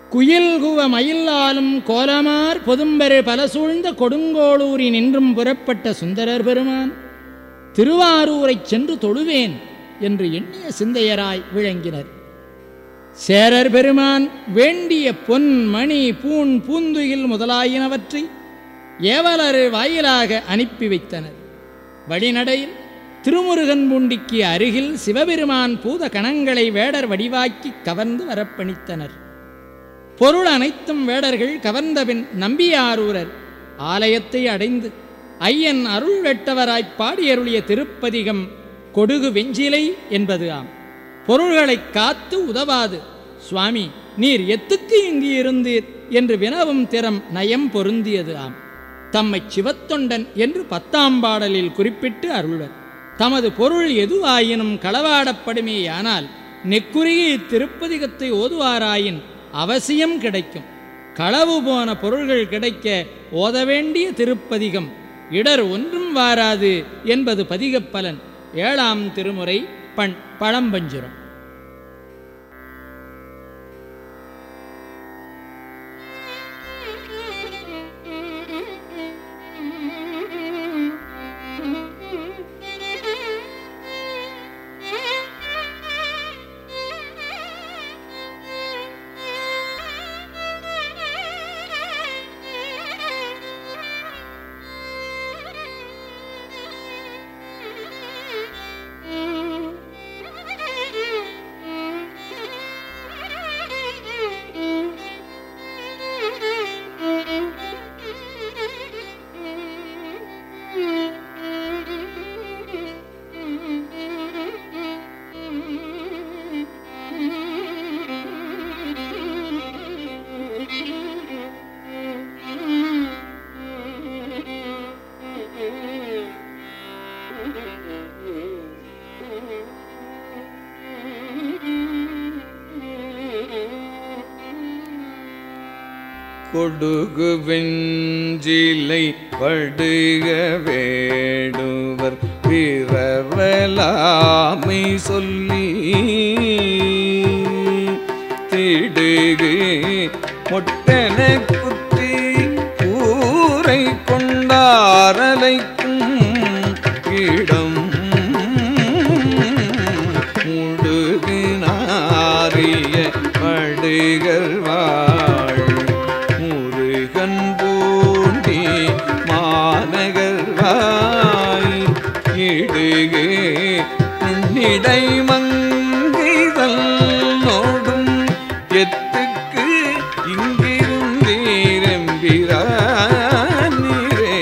குயில் குவ மயிலாலும் கோலமார் பொதும்பெரு பல சூழ்ந்த கொடுங்கோளூரில் நின்றும் புறப்பட்ட சுந்தரர் பெருமான் திருவாரூரைச் சென்று தொழுவேன் என்று எண்ணிய சிந்தையராய் விளங்கினர் சேரர் பெருமான் வேண்டிய பொன் மணி பூண் பூந்துயில் முதலாயினவற்றை ஏவலர் வாயிலாக அனுப்பி வைத்தனர் வழிநடையில் திருமுருகன் பூண்டிக்கு அருகில் சிவபெருமான் பூத கணங்களை வேடர் வடிவாக்கி கவர்ந்து வரப்பணித்தனர் பொருள் அனைத்தும் வேடர்கள் கவர்ந்தபின் நம்பியாரூரர் ஆலயத்தை அடைந்து ஐயன் அருள் வெட்டவராய்ப் பாடியருளிய திருப்பதிகம் கொடுகு வெஞ்சிலை என்பது ஆம் பொருள்களைக் காத்து உதவாது சுவாமி நீர் எத்துக்கு இங்கு இருந்தீர் என்று வினவும் திறம் நயம் பொருந்தியது ஆம் தம்மைச் சிவத்தொண்டன் என்று பத்தாம் பாடலில் குறிப்பிட்டு அருள்வர் தமது பொருள் எதுவாயினும் களவாடப்படுமேயானால் நெக்குரிய இத்திருப்பதிகத்தை ஓதுவாராயின் அவசியம் கிடைக்கும் களவு போன பொருள்கள் கிடைக்க ஓத வேண்டிய திருப்பதிகம் இடர் ஒன்றும் வாராது என்பது பதிகப் பலன் ஏழாம் திருமுறை பண் பழம்பஞ்சுரம் கொடுகு வெஞ்சிலை படுக வேடுவர் பிறவலாமை சொல்லி திடுகு மொட்டன குத்தி ஊரை கொண்டாரலைக்கும் இடம் முடுகினாரிய படுகர் வாழ் முருகன் பூண்டி மாநகர் வாய் இடுகு நிடை மங்கிதல் நோடும் எத்துக்கு இங்கிருந்தீரம்பிரானீரே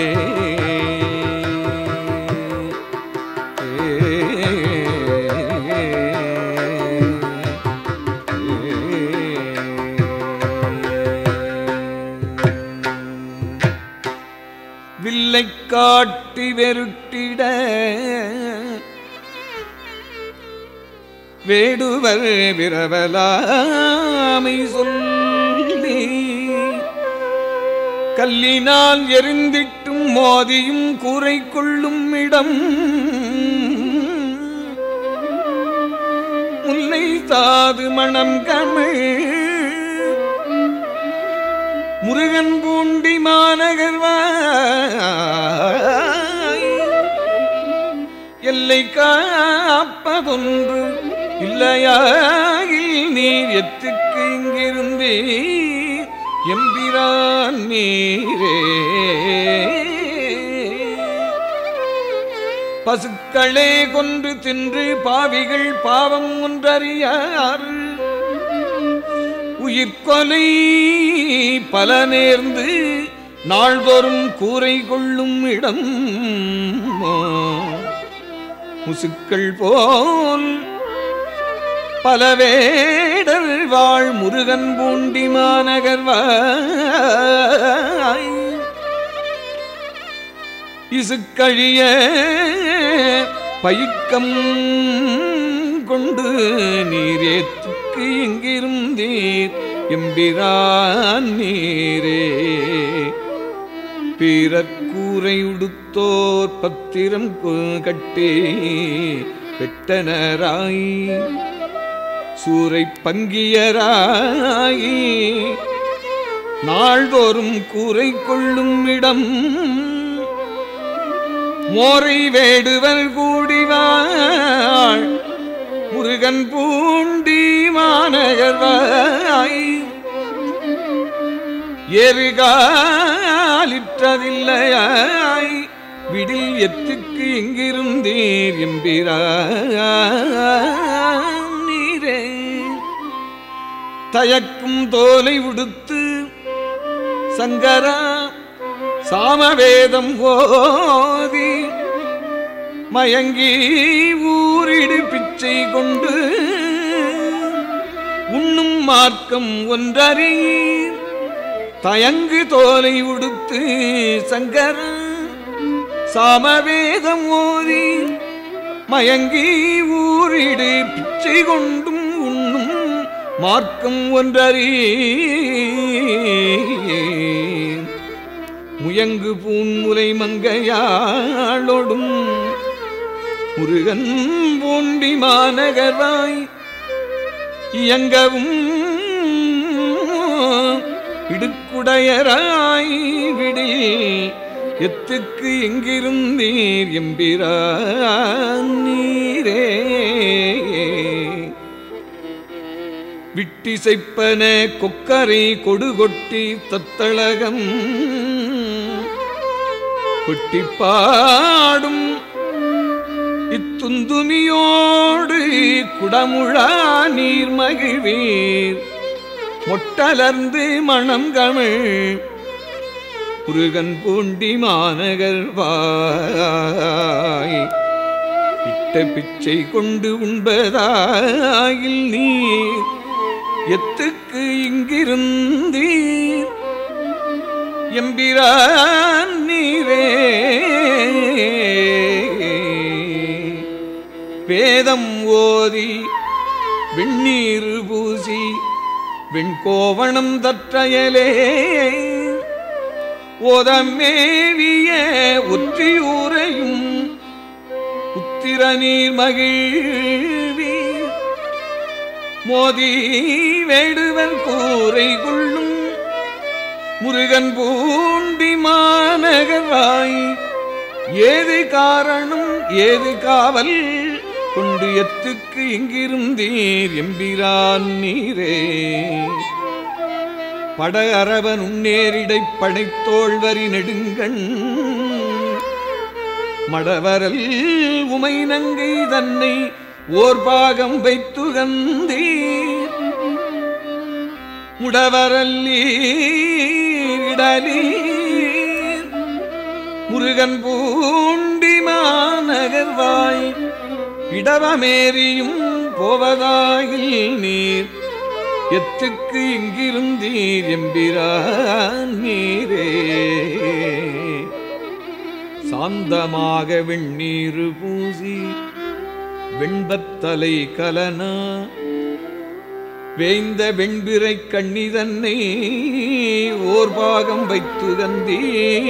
வில்லை காட்டி வெருட்டிட வேடுவர் விரவலாமை சொல்லி கல்லினால் எரிந்திட்டும் மோதியும் கூரை கொள்ளும் இடம் முல்லை தாது மணம் கமிழ் முருகன் பூண்டி மாநகர்வாய் எல்லை காப்பதொன்று இல்லையாகில் நீர் எத்துக்கு இங்கிருந்தே எம்பிரான் நீரே பசுக்களே கொன்று தின்று பாவிகள் பாவம் ஒன்றறியாறு உயிர்கொலை பல நேர்ந்து நாள்தோறும் கூரை கொள்ளும் இடம் முசுக்கள் போல் பல வேடர் வாழ் முருகன் பூண்டி மாநகர்வாய் இசுக்கழிய பயிக்கம் கொண்டு நீரேத்துக்கு எங்கிருந்தீர் எம்பிரான் நீரே பிறக்கூரை உடுத்தோர் பத்திரம் கு- கட்டி வெட்டனராய் சூரை பங்கியராகி நாள்தோறும் கூரை கொள்ளும் இடம் மோரை வேடுவர் கூடிவாள் முருகன் பூண்டி மாநகர்வாய் எருகாலிற்றதில்லையாய் விடில் எத்துக்கு எங்கிருந்தீர் எம்பிரா நீரே தயக்கும் தோலை உடுத்து சங்கரா சாமவேதம் ஓதி மயங்கி ஊரிடு பிச்சை கொண்டு உண்ணும் மார்க்கம் ஒன்றறியீர் தயங்கு தோலை உடுத்து சங்கர சாமவேதம் ஓதி மயங்கி ஊரிடு பிச்சை கொண்டும் உண்ணும் மார்க்கம் ஒன்றறி முயங்கு பூன்முலை மங்கையாளொடும் முருகன் பூண்டி மாநகராய் இயங்கவும் இடுக்குடையராய் விடில் எத்துக்கு எங்கிருந்தீர் எம்பிரான் நீரே விட்டிசைப்பன கொக்கரை கொடுகொட்டி தத்தளகம் கொட்டி பாடும் இத்துந்துமியோடு குடமுழா நீர் மகிழ்வீர் மொட்டலர்ந்து மணம் கமிழ் முருகன் பூண்டி மாநகர் வாய் இட்ட பிச்சை கொண்டு உண்பதாயில் நீர் எத்துக்கு இங்கிருந்தீர் எம்பிரான் நீரே வேதம் ஓதி வெண்ணீர் பூசி வெண்கோவணம் தற்றையலே ஓதமேவிய ஒற்றியூரையும் உத்திர நீர் மகிழ்வி மோதி வேடுவர் கூரை கொள்ளும் முருகன் பூண்டி மாநகராய் ஏது காரணம் ஏது காவல் கொண்டு எத்துக்கு இங்கிருந்தீர் எம்பிரான் நீரே பட அரவன் உன்னேரிடை படைத்தோழ்வரி நெடுங்கண் மடவரல் உமை நங்கை தன்னை ஓர் பாகம் வைத்துகந்தீர் முடவரல்லீடலீர் முருகன் பூண்டி மாநகர்வாய் இடவமேறியும் போவதாகில் நீர் எத்துக்கு இங்கிருந்தீர் எம்பிரான் நீரே சாந்தமாக வெண்ணீரு பூசி வெண்பத்தலை கலனா வேய்ந்த வெண்பிறை கண்ணி தன்னை ஓர் பாகம் வைத்து கந்தீ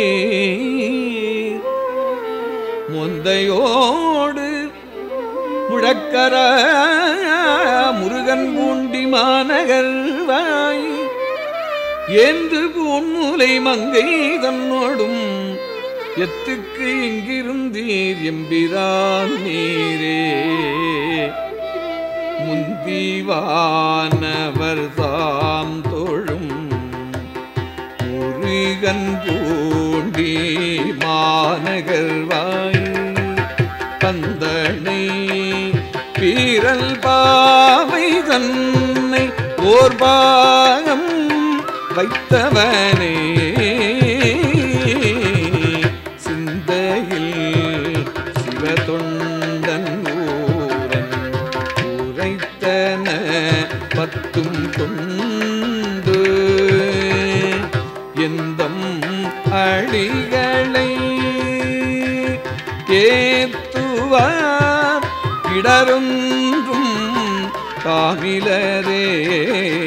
முந்தையோடு முழக்கர முருகன் பூண்டி மாநகர்வாய் என்று பூன்முலை மங்கை தன்னோடும் எத்துக்கு இங்கிருந்தீர் எம்பிரான் நீரே முந்திவானவர் தாம் தொழும் முருகன் பூண்டி மாநகர்வாய் பந்தனை பீரல் பாவை தன்னை ஓர் பாகம் வைத்தவனே சிந்தையில் சிவதொண்டன் ஊரன் உரைத்தன பத்தும் கொண்டு எந்தம் அடிகளை ஏத்துவார் இடரொன்றும் காமிலரே